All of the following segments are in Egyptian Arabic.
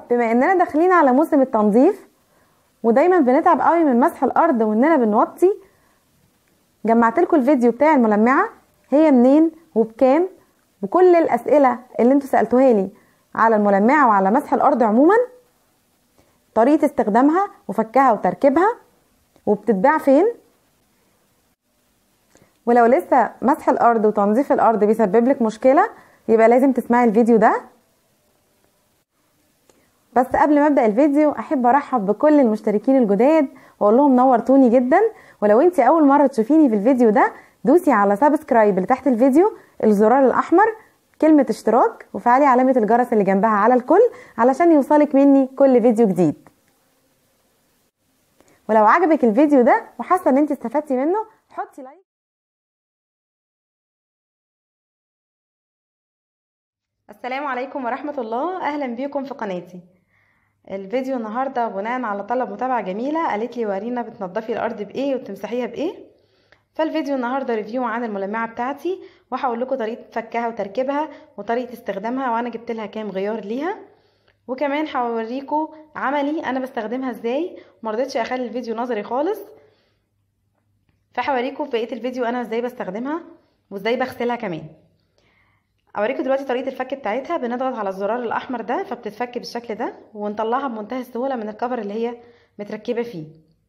بما اننا داخلين على موسم التنظيف ودايما بنتعب قوي من مسح الارض واننا بنوطي جمعت لكم الفيديو بتاع الملمعه هي منين وبكام وكل الاسئله اللي انتوا سالتوها لي على الملمعه وعلى مسح الارض عموما طريقه استخدامها وفكها وتركيبها وبتتباع فين ولو لسه مسح الارض وتنظيف الارض بيسبب لك مشكله يبقى لازم تسمعي الفيديو ده بس قبل ما ابدا الفيديو احب ارحب بكل المشتركين الجداد واقول لهم نورتوني جدا ولو انت اول مره تشوفيني في الفيديو ده دوسي على سبسكرايب اللي تحت الفيديو الزرار الاحمر كلمه اشتراك وفعلي علامه الجرس اللي جنبها على الكل علشان يوصلك مني كل فيديو جديد ولو عجبك الفيديو ده وحاسه ان انت استفدتي منه حطي لايك السلام عليكم ورحمة الله أهلا بيكم في قناتي الفيديو النهاردة بناء على طلب متابعة جميلة قالت لي ورينا بتنضفي الأرض بإيه وبتمسحيها بإيه فالفيديو النهاردة ريفيو عن الملمعة بتاعتي وهقول لكم طريقة فكها وتركيبها وطريقة استخدامها وأنا جبت لها كام غيار ليها وكمان هوريكم عملي أنا بستخدمها إزاي مرضتش أخلي الفيديو نظري خالص فهوريكم في بقية الفيديو أنا إزاي بستخدمها وإزاي بغسلها كمان اوريكم دلوقتي طريقه الفك بتاعتها بنضغط على الزرار الاحمر ده فبتتفك بالشكل ده ونطلعها بمنتهى السهوله من الكفر اللي هي متركبه فيه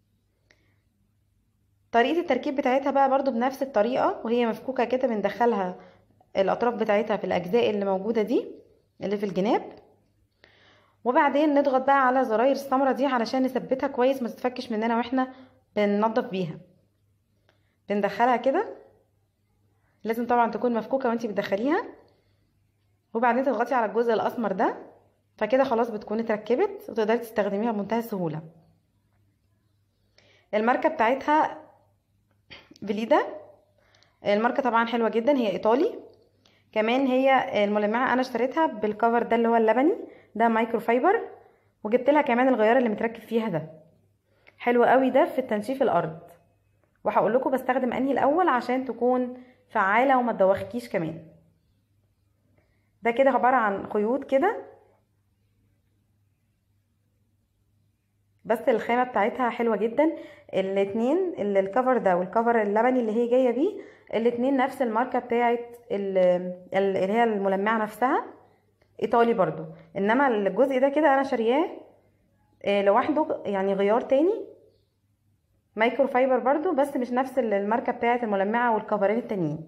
طريقه التركيب بتاعتها بقى برضو بنفس الطريقه وهي مفكوكه كده بندخلها الاطراف بتاعتها في الاجزاء اللي موجوده دي اللي في الجناب وبعدين نضغط بقى على زراير السمرة دي علشان نثبتها كويس ما تتفكش مننا واحنا بننضف بيها بندخلها كده لازم طبعا تكون مفكوكه وانتي بتدخليها وبعدين تضغطي على الجزء الاسمر ده فكده خلاص بتكون اتركبت وتقدري تستخدميها بمنتهى السهوله الماركه بتاعتها فيليدا الماركه طبعا حلوه جدا هي ايطالي كمان هي الملمعه انا اشتريتها بالكفر ده اللي هو اللبني ده مايكرو فايبر وجبت لها كمان الغيار اللي متركب فيها ده حلو قوي ده في تنشيف الارض وهقول لكم بستخدم انهي الاول عشان تكون فعاله وما تدوخكيش كمان ده كده عبارة عن خيوط كده بس الخامة بتاعتها حلوة جدا الاتنين اللي الكفر ده والكفر اللبني اللي هي جاية بيه الاتنين نفس الماركة بتاعت اللي هي الملمعة نفسها ايطالي برضو انما الجزء ده كده انا شارياه لوحده يعني غيار تاني مايكرو فايبر برضو بس مش نفس الماركة بتاعت الملمعة والكفرين التانيين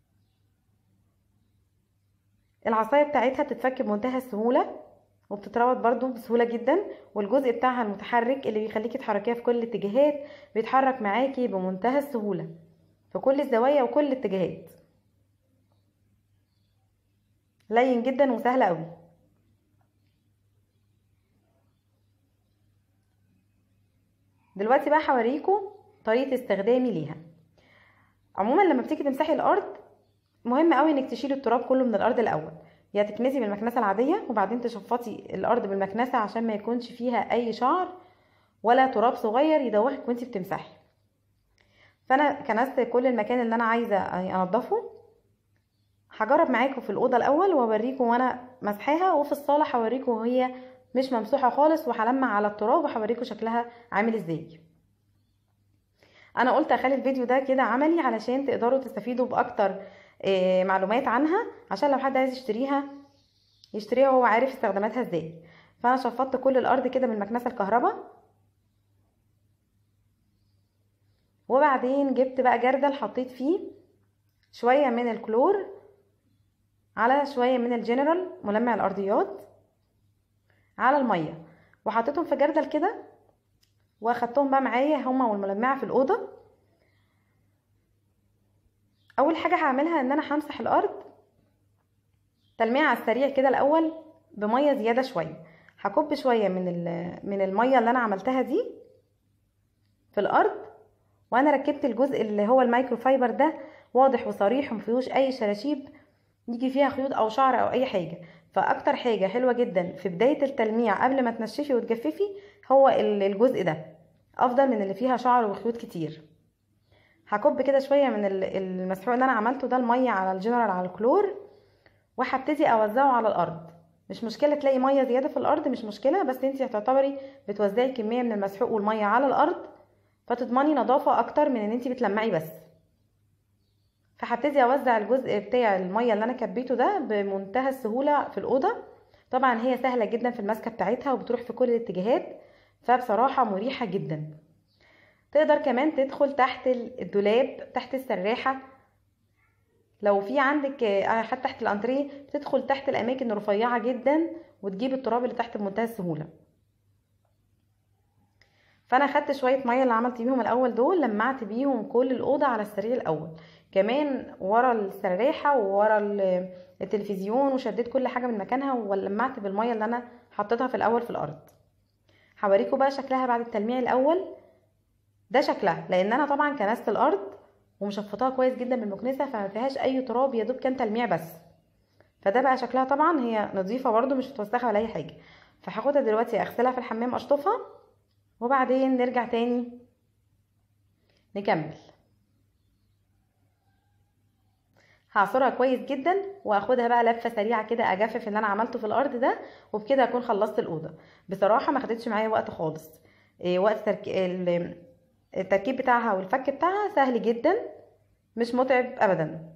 العصاية بتاعتها بتتفك بمنتهى السهولة وبتتربط برضو بسهولة جدا والجزء بتاعها المتحرك اللي بيخليكي تحركيها في كل الاتجاهات بيتحرك معاكي بمنتهى السهولة في كل الزوايا وكل الاتجاهات لين جدا وسهل قوي دلوقتي بقى هوريكم طريقة استخدامي ليها عموما لما بتيجي تمسحي الارض مهم قوي انك تشيلي التراب كله من الارض الاول يا تكنسي بالمكنسه العاديه وبعدين تشفطي الارض بالمكنسه عشان ما يكونش فيها اي شعر ولا تراب صغير يدوخك وانت بتمسحي فانا كنست كل المكان اللي انا عايزه انضفه هجرب معاكم في الاوضه الاول واوريكم وانا مسحاها وفي الصاله هوريكم وهي مش ممسوحه خالص وهلمع على التراب وهوريكم شكلها عامل ازاي انا قلت اخلي الفيديو ده كده عملي علشان تقدروا تستفيدوا باكتر معلومات عنها عشان لو حد عايز يشتريها يشتريها وهو عارف استخداماتها ازاي فانا شفطت كل الارض كده بالمكنسه الكهرباء وبعدين جبت بقى جردل حطيت فيه شويه من الكلور على شويه من الجنرال ملمع الارضيات على الميه وحطيتهم في جردل كده واخدتهم بقى معايا هما والملمعه في الاوضه اول حاجه هعملها ان انا همسح الارض تلميع على السريع كده الاول بميه زياده شويه هكب شويه من من الميه اللي انا عملتها دي في الارض وانا ركبت الجزء اللي هو المايكرو فايبر ده واضح وصريح ومفيهوش اي شراشيب يجي فيها خيوط او شعر او اي حاجه فاكتر حاجه حلوه جدا في بدايه التلميع قبل ما تنشفي وتجففي هو الجزء ده افضل من اللي فيها شعر وخيوط كتير هكب كده شويه من المسحوق اللي انا عملته ده الميه على الجنرال على الكلور وهبتدي اوزعه على الارض مش مشكله تلاقي ميه زياده في الارض مش مشكله بس انت هتعتبري بتوزعي كميه من المسحوق والميه على الارض فتضمني نظافه اكتر من ان انت بتلمعي بس فهبتدي اوزع الجزء بتاع الميه اللي انا كبيته ده بمنتهى السهوله في الاوضه طبعا هي سهله جدا في المسكه بتاعتها وبتروح في كل الاتجاهات فبصراحه مريحه جدا تقدر كمان تدخل تحت الدولاب تحت السراحه لو في عندك حتى تحت الانتريه بتدخل تحت الاماكن الرفيعه جدا وتجيب التراب اللي تحت بمنتهى السهوله فانا خدت شويه ميه اللي عملت بيهم الاول دول لمعت بيهم كل الاوضه على السرير الاول كمان ورا السراحه وورا التلفزيون وشديت كل حاجه من مكانها ولمعت بالميه اللي انا حطيتها في الاول في الارض هوريكم بقى شكلها بعد التلميع الاول ده شكلها لان انا طبعا كنست الارض ومشفطاها كويس جدا بالمكنسه فما فيهاش اي تراب يا دوب كان تلميع بس فده بقى شكلها طبعا هي نظيفه برده مش متوسخه ولا اي حاجه فهاخدها دلوقتي اغسلها في الحمام اشطفها وبعدين نرجع تاني نكمل هعصرها كويس جدا واخدها بقى لفه سريعه كده اجفف اللي انا عملته في الارض ده وبكده اكون خلصت الاوضه بصراحه ما خدتش معايا وقت خالص إيه وقت ترك... التركيب بتاعها والفك بتاعها سهل جدا مش متعب ابدا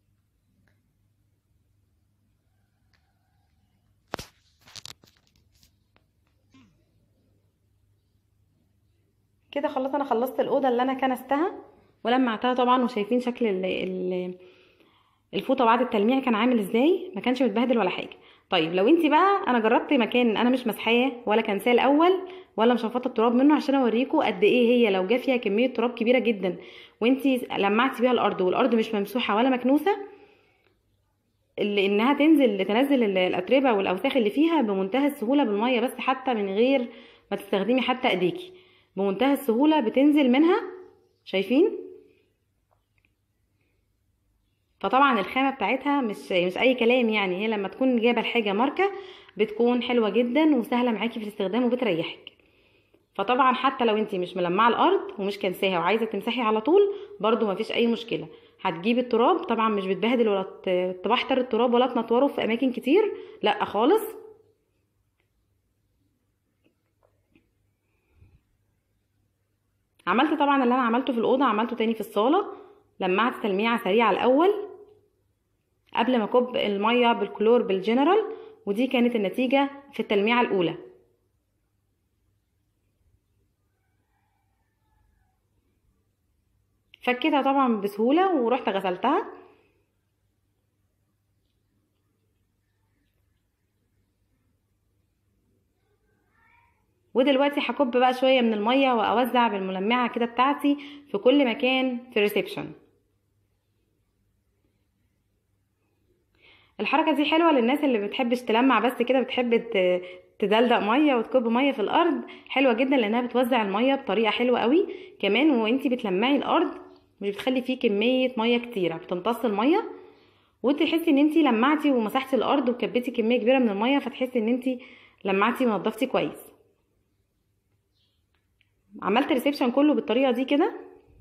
كده خلاص انا خلصت الاوضه اللي انا كنستها ولمعتها طبعا وشايفين شكل ال ال الفوطه بعد التلميع كان عامل ازاي ما كانش متبهدل ولا حاجه طيب لو انت بقى انا جربت مكان انا مش مسحاه ولا كنساه الاول ولا مشفطه التراب منه عشان اوريكم قد ايه هي لو جه فيها كميه تراب كبيره جدا وانت لمعتي بيها الارض والارض مش ممسوحه ولا مكنوسه اللي انها تنزل تنزل الاتربه والاوساخ اللي فيها بمنتهى السهوله بالميه بس حتى من غير ما تستخدمي حتى ايديكي بمنتهى السهوله بتنزل منها شايفين فطبعا الخامه بتاعتها مش مش اي كلام يعني هي لما تكون جايبه الحاجه ماركه بتكون حلوه جدا وسهله معاكي في الاستخدام وبتريحك فطبعا حتى لو انت مش ملمعه الارض ومش كنساها وعايزه تمسحي على طول برضو مفيش اي مشكله هتجيبي التراب طبعا مش بتبهدل ولا تبحتر التراب ولا تنطوره في اماكن كتير لا خالص عملت طبعا اللي انا عملته في الاوضه عملته تاني في الصاله لمعت تلميعه سريعه الاول قبل ما اكب الميه بالكلور بالجنرال ودي كانت النتيجه في التلميعه الاولى فكيتها طبعا بسهوله ورحت غسلتها ودلوقتي هكب بقى شويه من الميه واوزع بالملمعه كده بتاعتي في كل مكان في الريسبشن الحركه دي حلوه للناس اللي بتحبش تلمع بس كده بتحب تدلدق ميه وتكب ميه في الارض حلوه جدا لانها بتوزع الميه بطريقه حلوه قوي كمان وانتي بتلمعي الارض مش بتخلي فيه كميه ميه كتيره بتمتص الميه وتحسي ان انتي لمعتي ومسحتي الارض وكبيتي كميه كبيره من الميه فتحسي ان انتي لمعتي ونضفتي كويس عملت ريسبشن كله بالطريقه دي كده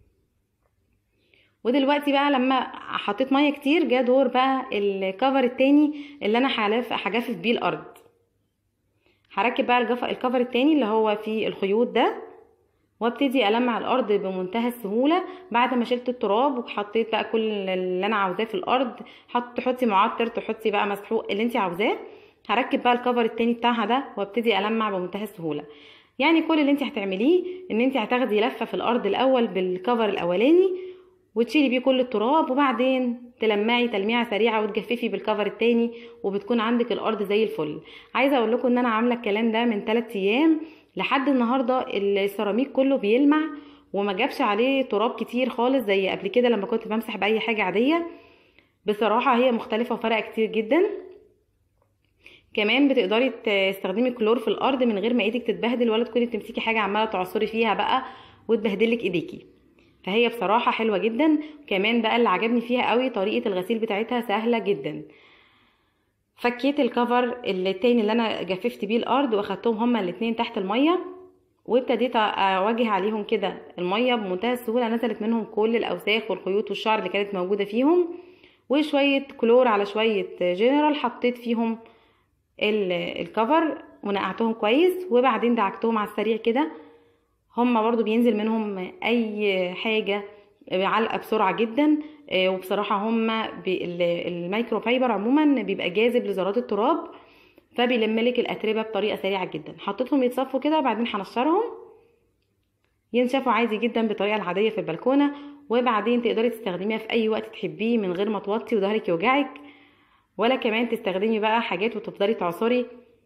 ودلوقتي بقى لما حطيت ميه كتير جه دور بقى الكفر التاني اللي انا هلف هجفف بيه الارض هركب بقى الكفر التاني اللي هو فيه الخيوط ده وابتدي المع الارض بمنتهى السهوله بعد ما شلت التراب وحطيت بقى كل اللي انا عاوزاه في الارض حط تحطي معطر تحطي بقى مسحوق اللي انت عاوزاه هركب بقى الكفر التاني بتاعها ده وابتدي المع بمنتهى السهوله يعني كل اللي انت هتعمليه ان انت هتاخدي لفه في الارض الاول بالكفر الاولاني وتشيلي بيه كل التراب وبعدين تلمعي تلميعه سريعه وتجففي بالكفر التاني وبتكون عندك الارض زي الفل عايزه اقول لكم ان انا عامله الكلام ده من 3 ايام لحد النهارده السيراميك كله بيلمع وما جابش عليه تراب كتير خالص زي قبل كده لما كنت بمسح باي حاجه عاديه بصراحه هي مختلفه وفرق كتير جدا كمان بتقدري تستخدمي كلور في الارض من غير ما ايدك تتبهدل ولا تكوني بتمسكي حاجه عماله تعصري فيها بقى وتبهدلك ايديكي فهي بصراحه حلوه جدا كمان بقى اللي عجبني فيها قوي طريقه الغسيل بتاعتها سهله جدا فكيت الكفر التاني اللي انا جففت بيه الارض واخدتهم هما الاتنين تحت الميه وابتديت اواجه عليهم كده الميه بمنتهى السهوله نزلت منهم كل الاوساخ والخيوط والشعر اللي كانت موجوده فيهم وشويه كلور على شويه جنرال حطيت فيهم الكفر ونقعتهم كويس وبعدين دعكتهم على السريع كده هما برضو بينزل منهم اي حاجة علقة بسرعة جدا وبصراحة هما الميكرو فايبر عموما بيبقى جاذب لذرات التراب فبيلم لك الاتربه بطريقه سريعه جدا حطيتهم يتصفوا كده وبعدين هنشرهم ينشفوا عادي جدا بالطريقه العاديه في البلكونه وبعدين تقدري تستخدميها في اي وقت تحبيه من غير ما توطي وظهرك يوجعك ولا كمان تستخدمي بقى حاجات وتفضلي تعصري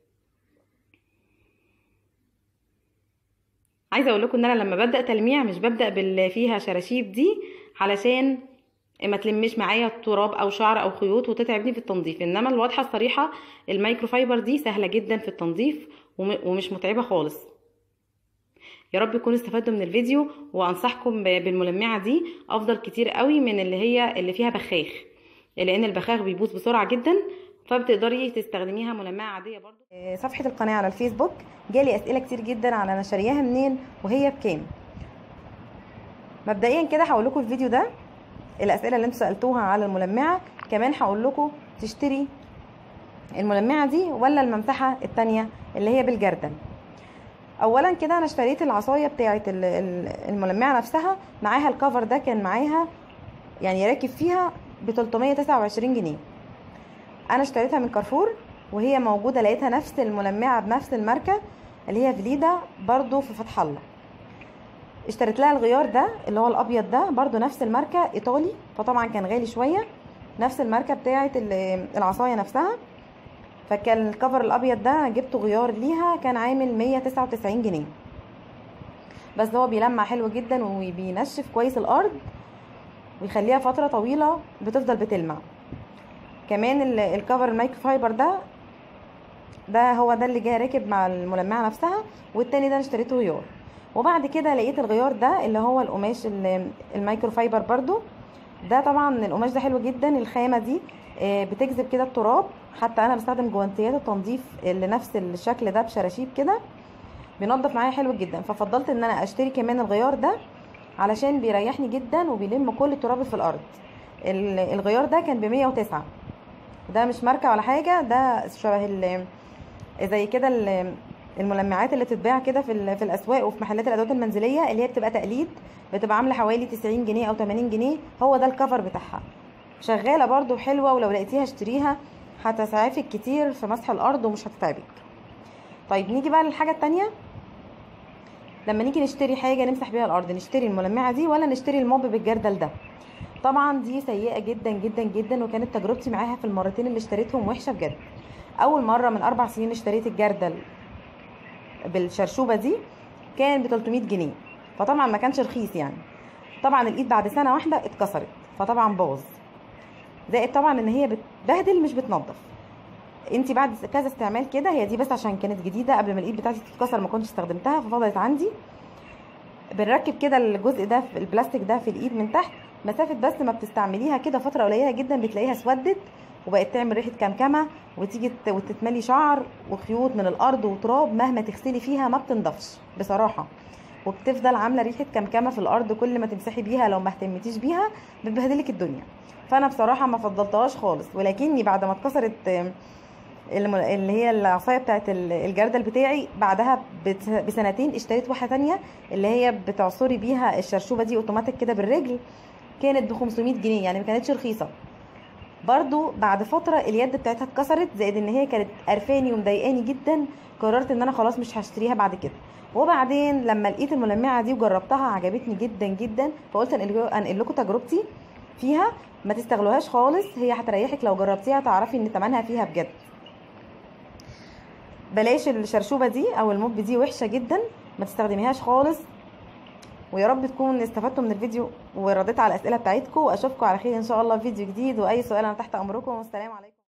عايزه اقول لكم ان انا لما ببدا تلميع مش ببدا باللي فيها شراشيب دي علشان ما تلمش معايا تراب او شعر او خيوط وتتعبني في التنظيف انما الواضحه الصريحه المايكرو فايبر دي سهله جدا في التنظيف ومش متعبه خالص يا رب تكونوا استفدتوا من الفيديو وانصحكم بالملمعه دي افضل كتير قوي من اللي هي اللي فيها بخاخ لان البخاخ بيبوظ بسرعه جدا فبتقدري تستخدميها ملمعه عاديه برضو صفحه القناه على الفيسبوك جالي اسئله كتير جدا على انا شارياها منين وهي بكام مبدئيا كده هقول لكم الفيديو ده الاسئله اللي انتوا سالتوها على الملمعه كمان هقول لكم تشتري الملمعه دي ولا الممسحه التانية اللي هي بالجردل اولا كده انا اشتريت العصايه بتاعه الملمعه نفسها معاها الكفر ده كان معاها يعني راكب فيها ب 329 جنيه انا اشتريتها من كارفور وهي موجوده لقيتها نفس الملمعه بنفس الماركه اللي هي فليدا برضو في فتح الله اشتريت لها الغيار ده اللي هو الابيض ده برضو نفس الماركه ايطالي فطبعا كان غالي شويه نفس الماركه بتاعه العصايه نفسها فكان الكفر الابيض ده جبته غيار ليها كان عامل 199 جنيه بس هو بيلمع حلو جدا وبينشف كويس الارض ويخليها فتره طويله بتفضل بتلمع كمان الكفر المايكرو فايبر ده ده هو ده اللي جاي راكب مع الملمعه نفسها والتاني ده انا اشتريته غيار وبعد كده لقيت الغيار ده اللي هو القماش المايكرو فايبر برضو ده طبعا القماش ده حلو جدا الخامه دي بتجذب كده التراب حتى انا بستخدم جوانتيات التنظيف اللي نفس الشكل ده بشراشيب كده بينضف معايا حلو جدا ففضلت ان انا اشتري كمان الغيار ده علشان بيريحني جدا وبيلم كل التراب في الارض الغيار ده كان ب 109 ده مش ماركه ولا حاجه ده شبه زي كده الملمعات اللي بتتباع كده في في الاسواق وفي محلات الادوات المنزليه اللي هي بتبقى تقليد بتبقى عامله حوالي 90 جنيه او 80 جنيه هو ده الكفر بتاعها شغاله برده حلوه ولو لقيتيها اشتريها هتسعفك كتير في مسح الارض ومش هتتعبك طيب نيجي بقى للحاجه التانية لما نيجي نشتري حاجه نمسح بيها الارض نشتري الملمعه دي ولا نشتري الموب بالجردل ده طبعا دي سيئه جدا جدا جدا وكانت تجربتي معاها في المرتين اللي اشتريتهم وحشه بجد اول مره من اربع سنين اشتريت الجردل بالشرشوبه دي كان ب 300 جنيه فطبعا ما كانش رخيص يعني طبعا الايد بعد سنه واحده اتكسرت فطبعا باظ زائد طبعا ان هي بتبهدل مش بتنظف انت بعد كذا استعمال كده هي دي بس عشان كانت جديده قبل ما الايد بتاعتي تتكسر ما كنتش استخدمتها ففضلت عندي بنركب كده الجزء ده في البلاستيك ده في الايد من تحت مسافه بس ما بتستعمليها كده فتره قليله جدا بتلاقيها اسودت وبقت تعمل ريحه كمكمه وتيجي وتتملي شعر وخيوط من الارض وتراب مهما تغسلي فيها ما بتنضفش بصراحه وبتفضل عامله ريحه كمكمه في الارض كل ما تمسحي بيها لو ما اهتمتيش بيها بتبهدلك الدنيا فانا بصراحه ما فضلتهاش خالص ولكني بعد ما اتكسرت اللي هي العصايه بتاعت الجردل بتاعي بعدها بسنتين اشتريت واحده تانية اللي هي بتعصري بيها الشرشوبه دي اوتوماتيك كده بالرجل كانت ب 500 جنيه يعني ما كانتش رخيصه برضو بعد فتره اليد بتاعتها اتكسرت زائد ان هي كانت قرفاني ومضايقاني جدا قررت ان انا خلاص مش هشتريها بعد كده وبعدين لما لقيت الملمعه دي وجربتها عجبتني جدا جدا فقلت انقل لكم تجربتي فيها ما تستغلوهاش خالص هي هتريحك لو جربتيها تعرفي ان تمنها فيها بجد بلاش الشرشوبه دي او الموب دي وحشه جدا ما تستخدميهاش خالص ويا رب تكون استفدتوا من الفيديو ورديت على الاسئله بتاعتكم واشوفكم على خير ان شاء الله في فيديو جديد واي سؤال انا تحت امركم والسلام عليكم